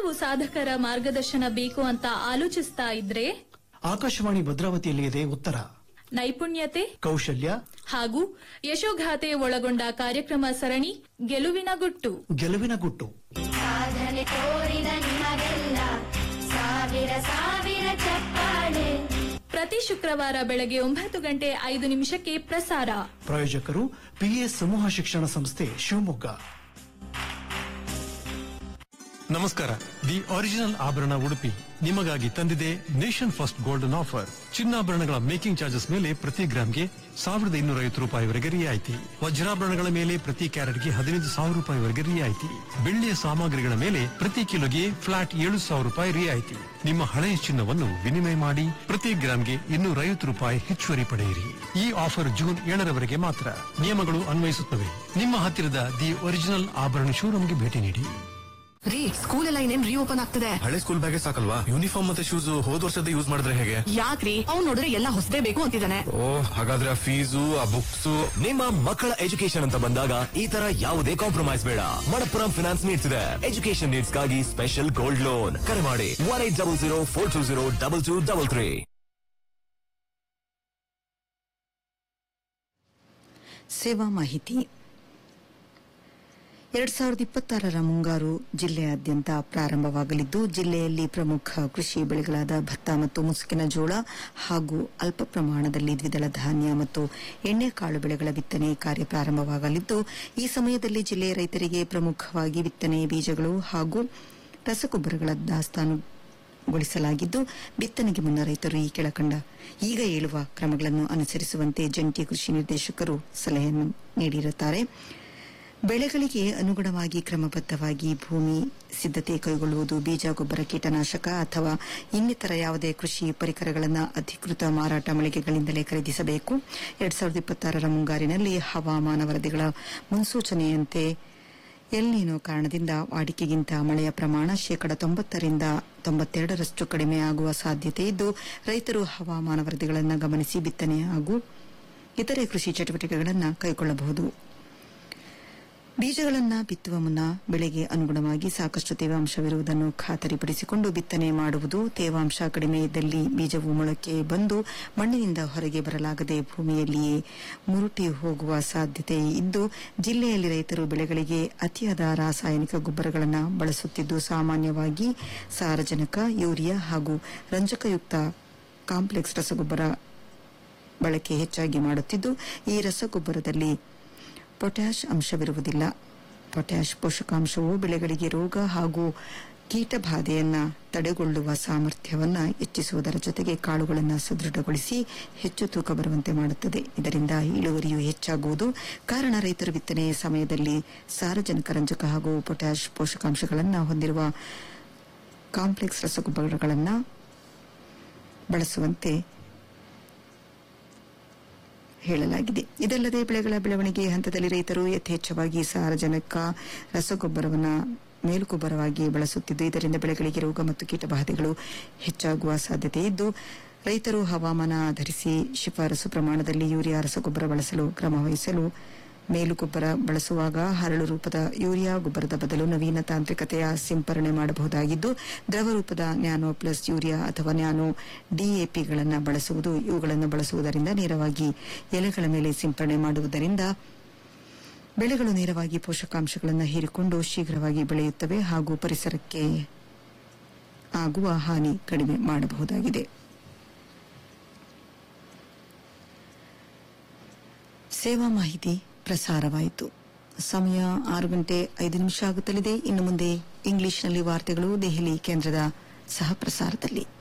ಇಂಥವು ಸಾಧಕರ ಮಾರ್ಗದರ್ಶನ ಬೇಕು ಅಂತ ಆಲೋಚಿಸ್ತಾ ಇದ್ರೆ ಆಕಾಶವಾಣಿ ಭದ್ರಾವತಿಯಲ್ಲಿ ಇದೆ ಉತ್ತರ ನೈಪುಣ್ಯತೆ ಕೌಶಲ್ಯ ಹಾಗೂ ಯಶೋಗಾಥೆ ಒಳಗೊಂಡ ಕಾರ್ಯಕ್ರಮ ಸರಣಿ ಗೆಲುವಿನ ಗುಟ್ಟು ಗೆಲುವಿನ ಗುಟ್ಟು ಸಾಧನೆ ತೋರಿದ ನಿಮಗೆಲ್ಲ ಸಾವಿರ ಸಾವಿರ ಚಪ್ಪಾಳೆ ಪ್ರತಿ ಶುಕ್ರವಾರ ಬೆಳಗ್ಗೆ ಒಂಬತ್ತು ಗಂಟೆ ಐದು ನಿಮಿಷಕ್ಕೆ ಪ್ರಸಾರ ಪ್ರಾಯೋಜಕರು ಪಿಎಸ್ ಸಮೂಹ ಶಿಕ್ಷಣ ಸಂಸ್ಥೆ ಶಿವಮೊಗ್ಗ ನಮಸ್ಕಾರ ದಿ ಒರಿಜಿನಲ್ ಆಭರಣ ಉಡುಪಿ ನಿಮಗಾಗಿ ತಂದಿದೆ ನೇಷನ್ ಫಸ್ಟ್ ಗೋಲ್ಡನ್ ಆಫರ್ ಚಿನ್ನಾಭರಣಗಳ ಮೇಕಿಂಗ್ ಚಾರ್ಜಸ್ ಮೇಲೆ ಪ್ರತಿ ಗ್ರಾಮ್ಗೆ ಸಾವಿರದ ಇನ್ನೂರ ಐವತ್ತು ರೂಪಾಯಿವರೆಗೆ ರಿಯಾಯಿತಿ ವಜ್ರಾಭರಣಗಳ ಮೇಲೆ ಪ್ರತಿ ಕ್ಯಾರೆಟ್ಗೆ ಹದಿನೈದು ಸಾವಿರ ರೂಪಾಯಿವರೆಗೆ ರಿಯಾಯಿತಿ ಬೆಳ್ಳಿಯ ಸಾಮಗ್ರಿಗಳ ಮೇಲೆ ಪ್ರತಿ ಕಿಲೋಗೆ ಫ್ಲಾಟ್ ಏಳು ಸಾವಿರ ರೂಪಾಯಿ ರಿಯಾಯಿತಿ ನಿಮ್ಮ ಹಳೆಯ ಚಿನ್ನವನ್ನು ವಿನಿಮಯ ಮಾಡಿ ಪ್ರತಿ ಗ್ರಾಮ್ಗೆ ಇನ್ನೂರ ಐವತ್ತು ರೂಪಾಯಿ ಹೆಚ್ಚುವರಿ ಪಡೆಯಿರಿ ಈ ಆಫರ್ ಜೂನ್ ಏಳರವರೆಗೆ ಮಾತ್ರ ನಿಯಮಗಳು ಅನ್ವಯಿಸುತ್ತವೆ ನಿಮ್ಮ ಹತ್ತಿರದ ದಿ ಒರಿಜಿನಲ್ ಆಭರಣ ಶೋರೂಮ್ಗೆ ಭೇಟಿ ನೀಡಿ ರೀ ಸ್ಕೂಲ್ ಎಲ್ಲ ಇನ್ನೇನ್ ರೀಓಪನ್ ಆಗ್ತದೆ ಹಳೆ ಸ್ಕೂಲ್ ಬ್ಯಾಗೇ ಸಾಕಲ್ವಾ ಯೂನಿಫಾರ್ಮ್ ಮತ್ತೆ ಶೂಸ್ ಹೋದ್ ವರ್ಷದ ಯೂಸ್ ಮಾಡಿದ್ರೆ ಹೇಗೆ ಯಾಕ್ರಿ ಅವ್ನ್ ನೋಡಿದ್ರೆ ಎಲ್ಲ ಹೊಸದೇ ಬೇಕು ಅಂತಿದ್ದಾನೆ ಓ ಹಾಗಾದ್ರೆ ಆ ಫೀಸು ಆ ಬುಕ್ಸ್ ನಿಮ್ಮ ಮಕ್ಕಳ ಎಜುಕೇಶನ್ ಅಂತ ಬಂದಾಗ ಈ ತರ ಯಾವುದೇ ಕಾಂಪ್ರಮೈಸ್ ಬೇಡ ಮಣಪ್ಪುರಂ ಫಿನಾನ್ಸ್ ನೀಡ್ಸ್ ಇದೆ ಎಜುಕೇಶನ್ ನೀಡ್ಸ್ ಗಾಗಿ ಸ್ಪೆಷಲ್ ಗೋಲ್ಡ್ ಲೋನ್ ಕರೆ ಮಾಡಿ one eight double zero four two zero double two double three ಸೇವಾ ಮಾಹಿತಿ ಎರಡ್ ಸಾವಿರದ ಇಪ್ಪತ್ತಾರರ ಮುಂಗಾರು ಜಿಲ್ಲೆಯಾದ್ಯಂತ ಪ್ರಾರಂಭವಾಗಲಿದ್ದು ಜಿಲ್ಲೆಯಲ್ಲಿ ಪ್ರಮುಖ ಕೃಷಿ ಬೆಳೆಗಳಾದ ಭತ್ತ ಮತ್ತು ಮುಸುಕಿನ ಜೋಳ ಹಾಗೂ ಅಲ್ಪ ಪ್ರಮಾಣದಲ್ಲಿ ದ್ವಿದಳ ಧಾನ್ಯ ಮತ್ತು ಎಣ್ಣೆಕಾಳು ಬೆಳೆಗಳ ಬಿತ್ತನೆ ಕಾರ್ಯ ಪ್ರಾರಂಭವಾಗಲಿದ್ದು ಈ ಸಮಯದಲ್ಲಿ ಜಿಲ್ಲೆಯ ರೈತರಿಗೆ ಪ್ರಮುಖವಾಗಿ ಬಿತ್ತನೆ ಬೀಜಗಳು ಹಾಗೂ ರಸಗೊಬ್ಬರಗಳ ದಾಸ್ತಾನುಗೊಳಿಸಲಾಗಿದ್ದು ಬಿತ್ತನೆಗೆ ಮುನ್ನ ರೈತರು ಈ ಕೆಳಕಂಡ ಈಗ ಹೇಳುವ ಕ್ರಮಗಳನ್ನು ಅನುಸರಿಸುವಂತೆ ಜಂಟಿ ಕೃಷಿ ನಿರ್ದೇಶಕರು ಸಲಹೆಯನ್ನು ನೀಡಿರುತ್ತಾರೆ ಬೆಳೆಗಳಿಗೆ ಅನುಗುಣವಾಗಿ ಕ್ರಮಬದ್ಧವಾಗಿ ಭೂಮಿ ಸಿದ್ಧತೆ ಕೈಗೊಳ್ಳುವುದು ಬೀಜ ಗೊಬ್ಬರ ಕೀಟನಾಶಕ ಅಥವಾ ಇನ್ನಿತರ ಯಾವುದೇ ಕೃಷಿ ಪರಿಕರಗಳನ್ನು ಅಧಿಕೃತ ಮಾರಾಟ ಮಳಿಗೆಗಳಿಂದಲೇ ಖರೀದಿಸಬೇಕು ಎರಡ್ ಸಾವಿರದ ಇಪ್ಪತ್ತಾರರ ಮುಂಗಾರಿನಲ್ಲಿ ಹವಾಮಾನ ವರದಿಗಳ ಮುನ್ಸೂಚನೆಯಂತೆ ಎಲ್ನೀನೋ ಕಾರಣದಿಂದ ವಾಡಿಕೆಗಿಂತ ಮಳೆಯ ಪ್ರಮಾಣ ಶೇಕಡ ತೊಂಬತ್ತರಿಂದ ತೊಂಬತ್ತೆರಡರಷ್ಟು ಕಡಿಮೆ ಆಗುವ ಸಾಧ್ಯತೆ ಇದ್ದು ರೈತರು ಹವಾಮಾನ ವರದಿಗಳನ್ನು ಗಮನಿಸಿ ಬಿತ್ತನೆ ಹಾಗೂ ಇತರೆ ಕೃಷಿ ಚಟುವಟಿಕೆಗಳನ್ನು ಕೈಗೊಳ್ಳಬಹುದು ಬೀಜಗಳನ್ನು ಬಿತ್ತುವ ಮುನ್ನ ಬೆಳೆಗೆ ಅನುಗುಣವಾಗಿ ಸಾಕಷ್ಟು ತೇವಾಂಶವಿರುವುದನ್ನು ಖಾತರಿಪಡಿಸಿಕೊಂಡು ಬಿತ್ತನೆ ಮಾಡುವುದು ತೇವಾಂಶ ಕಡಿಮೆ ಇದ್ದಲ್ಲಿ ಬೀಜವು ಮೊಳಕೆ ಬಂದು ಮಣ್ಣಿನಿಂದ ಹೊರಗೆ ಬರಲಾಗದೆ ಭೂಮಿಯಲ್ಲಿಯೇ ಮುರುಟಿ ಹೋಗುವ ಸಾಧ್ಯತೆ ಇದ್ದು ಜಿಲ್ಲೆಯಲ್ಲಿ ರೈತರು ಬೆಳೆಗಳಿಗೆ ಅತಿಯಾದ ರಾಸಾಯನಿಕ ಗೊಬ್ಬರಗಳನ್ನು ಬಳಸುತ್ತಿದ್ದು ಸಾಮಾನ್ಯವಾಗಿ ಸಾರಜನಕ ಯೂರಿಯಾ ಹಾಗೂ ರಂಜಕಯುಕ್ತ ಕಾಂಪ್ಲೆಕ್ಸ್ ರಸಗೊಬ್ಬರ ಬಳಕೆ ಹೆಚ್ಚಾಗಿ ಮಾಡುತ್ತಿದ್ದು ಈ ರಸಗೊಬ್ಬರದಲ್ಲಿ ಪೊಟ್ಯಾಷ್ ಅಂಶವಿರುವುದಿಲ್ಲ ಪೊಟ್ಯಾಷ್ ಪೋಷಕಾಂಶವು ಬೆಳೆಗಳಿಗೆ ರೋಗ ಹಾಗೂ ಕೀಟಬಾಧೆಯನ್ನ ತಡೆಗೊಳ್ಳುವ ಸಾಮರ್ಥ್ಯವನ್ನ ಹೆಚ್ಚಿಸುವುದರ ಜೊತೆಗೆ ಕಾಳುಗಳನ್ನು ಸದೃಢಗೊಳಿಸಿ ಹೆಚ್ಚು ತೂಕ ಬರುವಂತೆ ಮಾಡುತ್ತದೆ ಇದರಿಂದ ಇಳುವರಿಯು ಹೆಚ್ಚಾಗುವುದು ಕಾರಣ ರೈತರು ಬಿತ್ತನೆ ಸಮಯದಲ್ಲಿ ಸಾರಜನಕ ರಂಜಕ ಹಾಗೂ ಪೊಟ್ಯಾಷ್ ಪೋಷಕಾಂಶಗಳನ್ನು ಹೊಂದಿರುವ ಕಾಂಪ್ಲೆಕ್ಸ್ ರಸಗೊಬ್ಬರಗಳನ್ನು ಬಳಸುವಂತೆ ಹೇಳಲಾಗಿದೆ ಇದಲ್ಲದೆ ಬೆಳೆಗಳ ಬೆಳವಣಿಗೆ ಹಂತದಲ್ಲಿ ರೈತರು ಯಥೇಚ್ಛವಾಗಿ ಸಾರಜನಕ ರಸಗೊಬ್ಬರವನ್ನು ಮೇಲುಗೊಬ್ಬರವಾಗಿ ಬಳಸುತ್ತಿದ್ದು ಇದರಿಂದ ಬೆಳೆಗಳಿಗೆ ರೋಗ ಮತ್ತು ಕೀಟಬಾಧೆಗಳು ಹೆಚ್ಚಾಗುವ ಸಾಧ್ಯತೆ ಇದ್ದು ರೈತರು ಹವಾಮಾನ ಆಧರಿಸಿ ಶಿಫಾರಸು ಪ್ರಮಾಣದಲ್ಲಿ ಯೂರಿಯಾ ರಸಗೊಬ್ಬರ ಬಳಸಲು ಕ್ರಮ ವಹಿಸಲು ಮೇಲುಗೊಬ್ಬರ ಬಳಸುವಾಗ ಹರಳು ರೂಪದ ಯೂರಿಯಾ ಗೊಬ್ಬರದ ಬದಲು ನವೀನ ತಾಂತ್ರಿಕತೆಯ ಸಿಂಪರಣೆ ಮಾಡಬಹುದಾಗಿದ್ದು ದ್ರವ ರೂಪದ ನ್ಯಾನೋ ಪ್ಲಸ್ ಯೂರಿಯಾ ಅಥವಾ ನ್ಯಾನೋ ಡಿಎಪಿಗಳನ್ನು ಬಳಸುವುದು ಇವುಗಳನ್ನು ಬಳಸುವುದರಿಂದ ನೇರವಾಗಿ ಎಲೆಗಳ ಮೇಲೆ ಸಿಂಪರಣೆ ಮಾಡುವುದರಿಂದ ಬೆಳೆಗಳು ನೇರವಾಗಿ ಪೋಷಕಾಂಶಗಳನ್ನು ಹೀರಿಕೊಂಡು ಶೀಘ್ರವಾಗಿ ಬೆಳೆಯುತ್ತವೆ ಹಾಗೂ ಪರಿಸರಕ್ಕೆ ಆಗುವ ಹಾನಿ ಕಡಿಮೆ ಮಾಡಬಹುದಾಗಿದೆ ಸೇವಾ ಮಾಹಿತಿ ಪ್ರಸಾರವಾಯಿತು ಸಮಯ ಆರು ಗಂಟೆ ಐದು ನಿಮಿಷ ಆಗುತ್ತಲಿದೆ ಇನ್ನು ಮುಂದೆ ಇಂಗ್ಲಿಷ್ನಲ್ಲಿ ವಾರ್ತೆಗಳು ದೆಹಲಿ ಕೇಂದ್ರದ ಸಹ ಪ್ರಸಾರದಲ್ಲಿ